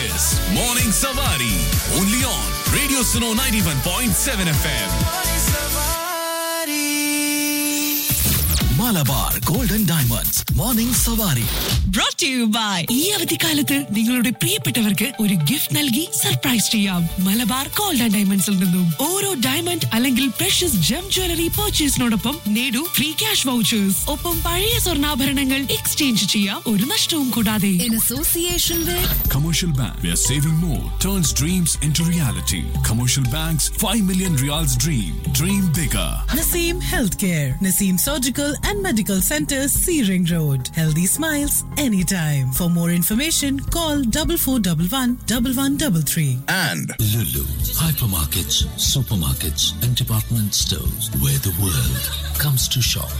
is Morning Savari. Only on Radio Suno 91.7 FM. Malabar Golden Diamonds. Morning Savari. brought to you by ഈ അവധിക്കാലത്ത് നിങ്ങളുടെ പ്രിയപ്പെട്ടവർക്ക് ഒരു gift നൽകി സർപ്രൈസ് ചെയ്യാം മലബാർ ഗോൾഡ് ആൻഡ് ഡയമണ്ട്സിൽ നിന്നും ഓരോ ഡയമണ്ട് അല്ലെങ്കിൽ പ്രഷ്യസ് ജം ജ്വല്ലറി പർച്ചേസിനോടൊപ്പം നേടൂ ഫ്രീ ക്യാഷ് വൗച്ചേഴ്സ് ഒപ്പം പഴയ സ്വർണ്ണാഭരണങ്ങൾ എക്സ്ചേഞ്ച് ചെയ്യാം ഒരു നഷ്ടവും കൂടാതെ in association with Commercial Bank, where saving more turns dreams into reality. Commercial Bank's 5 million reals dream. Dream bigger. Naseem Healthcare, Naseem Surgical and Medical Center, Searing Road. Healthy smiles anytime. For more information, call double four double one double one double three. And Lulu, hypermarkets, supermarkets, and department stores where the world comes to shop.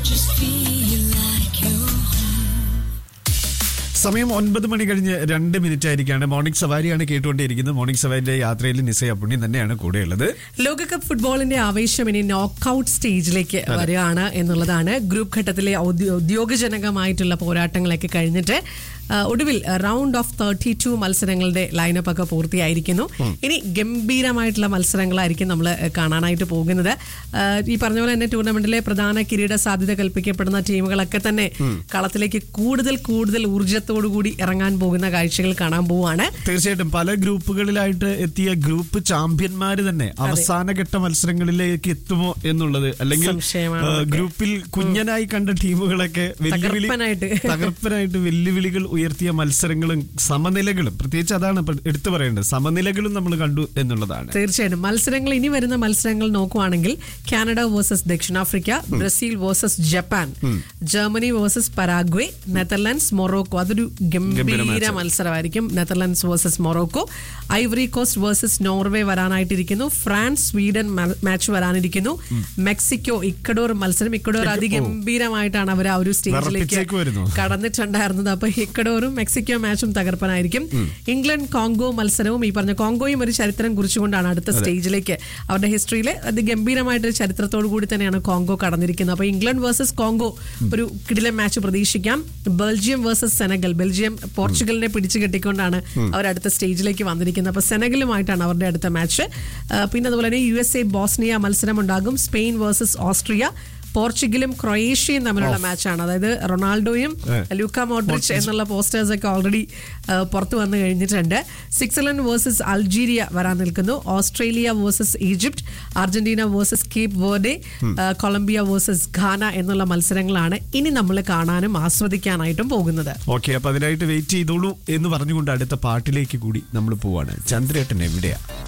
സമയം ഒൻപത് മണി കഴിഞ്ഞ് രണ്ട് minute ആയിരിക്കാണ് morning സവാരിയാണ് കേട്ടുകൊണ്ടിരിക്കുന്നത് morning സവാരിയുടെ യാത്രയിൽ നിസയ പുണ്യം തന്നെയാണ് കൂടെയുള്ളത് ലോകകപ്പ് ഫുട്ബോളിന്റെ ആവേശം ഇനി നോക്കൌട്ട് സ്റ്റേജിലേക്ക് വരികയാണ് എന്നുള്ളതാണ് ഗ്രൂപ്പ് ഘട്ടത്തിലെ ഔദ്യോ- ഉദ്യോഗജനകമായിട്ടുള്ള പോരാട്ടങ്ങളൊക്കെ കഴിഞ്ഞിട്ട് ആ, ഒടുവിൽ റൗണ്ട് ഓഫ് തേർട്ടി ടു മത്സരങ്ങളുടെ ലൈനപ്പ് ഒക്കെ പൂർത്തിയായിരിക്കുന്നു ഇനി ഗംഭീരമായിട്ടുള്ള മത്സരങ്ങളായിരിക്കും നമ്മൾ കാണാനായിട്ട് പോകുന്നത് ആ, ഈ പറഞ്ഞ പോലെ തന്നെ ടൂർണമെന്റിലെ പ്രധാന കിരീട സാധ്യത കൽപ്പിക്കപ്പെടുന്ന ടീമുകളൊക്കെ തന്നെ കളത്തിലേക്ക് കൂടുതൽ കൂടുതൽ ഊർജ്ജത്തോടുകൂടി ഇറങ്ങാൻ പോകുന്ന കാഴ്ചകൾ കാണാൻ പോവുകയാണ് തീർച്ചയായിട്ടും പല ഗ്രൂപ്പുകളിലായിട്ട് എത്തിയ ഗ്രൂപ്പ് ചാമ്പ്യന്മാര് തന്നെ അവസാനഘട്ട മത്സരങ്ങളിലേക്ക് എത്തുമോ എന്നുള്ളത് അല്ലെങ്കിൽ സംശയമാണ് ആ, അതൊക്കെ. ഗ്രൂപ്പിൽ കുഞ്ഞനായി കണ്ട ടീമുകളൊക്കെ വെല്ലുവിളി തകർപ്പനായിട്ട്. തകർപ്പനായിട്ട് വെല്ലുവിളികൾ ഉയർത്തിയ മത്സരങ്ങളും സമനിലകളും പ്രത്യേകിച്ച് അതാണ് ഇപ്പൊ എടുത്തു പറയേണ്ടത് സമനിലകളും നമ്മൾ കണ്ടു എന്നുള്ളതാണ് തീർച്ചയായിട്ടും മത്സരങ്ങൾ ഇനി വരുന്ന മത്സരങ്ങൾ നോക്കുവാണെങ്കിൽ കാനഡ വേഴ്സസ് ദക്ഷിണാഫ്രിക്ക Brazil versus Japan Germany versus Paraguay Netherlands Morocco അതൊരു ഗംഭീര match. മത്സരമായിരിക്കും Netherlands versus Morocco Ivory Coast versus Norway വരാനായിട്ടിരിക്കുന്നു ഫ്രാൻസ് സ്വീഡൻ മാച്ച് വരാനിരിക്കുന്നു മെക്സിക്കോ ഇക്കഡോർ മത്സരം ഇക്കഡോർ അതിഗംഭീരമായിട്ടാണ് അവർ ആ ഒരു സ്റ്റേജിലേക്ക് വിറപ്പിച്ചേക്കുമായിരുന്നു. കടന്നിട്ടുണ്ടായിരുന്നത് അപ്പൊ ഇക്കഡോറും മെക്സിക്കോ മാച്ചും തകർപ്പനായിരിക്കും ഇംഗ്ലണ്ട് കോങ്കോ മത്സരവും ഈ പറഞ്ഞ കോങ്കോയും ഒരു ചരിത്രം കുറിച്ചുകൊണ്ടാണ് അടുത്ത സ്റ്റേജിലേക്ക് അവരുടെ ഹിസ്റ്ററിയിൽ അത് ഗംഭീരമായിട്ടൊരു ചരിത്രത്തോടു കൂടി തന്നെയാണ് കോങ്കോ കടന്നിരിക്കുന്നത് അപ്പൊ ഇംഗ്ലണ്ട് വേഴ്സസ് കോങ്കോ ഒരു കിടിലൻ മാച്ച് പ്രതീക്ഷിക്കാം ബെൽജിയം വേഴ്സസ് സെനഗൽ ബെൽജിയം പോർച്ചുഗലിനെ പിടിച്ചു കെട്ടിക്കൊണ്ടാണ് അവർ അടുത്ത സ്റ്റേജിലേക്ക് വന്നിരിക്കുന്നത് അപ്പൊ സെനഗലുമായിട്ടാണ് അവരുടെ അടുത്ത മാച്ച് പിന്നെ അതുപോലെ തന്നെ യു എസ് എ ബോസ്നിയ മത്സരം ഉണ്ടാകും സ്പെയിൻ വേഴ്സസ് ഓസ്ട്രിയ പോർച്ചുഗലും ക്രൊയേഷ്യയും തമ്മിലുള്ള മാച്ചാണ് അതായത് റൊണാൾഡോയും ലൂക്ക മോഡ്രിച്ച് എന്നുള്ള പോസ്റ്റേഴ്സ് ഒക്കെ ഓൾറെഡി പുറത്തു വന്നു കഴിഞ്ഞിട്ടുണ്ട് സ്വിറ്റ്സർലൻഡ് വേഴ്സസ് അൾജീരിയ വരാൻ നിൽക്കുന്നു Australia versus Egypt Argentina versus Cape Verde Colombia versus Ghana എന്നുള്ള മത്സരങ്ങളാണ് ഇനി നമ്മൾ കാണാനും ആസ്വദിക്കാനായിട്ടും പോകുന്നത് ഓക്കെ അപ്പൊ അതിനായിട്ട് വെയിറ്റ് ചെയ്തോളൂ എന്ന് പറഞ്ഞുകൊണ്ട് അടുത്ത പാട്ടിലേക്ക് കൂടി നമ്മൾ പോവാണ് ചന്ദ്രേട്ടൻ എവിടെയാ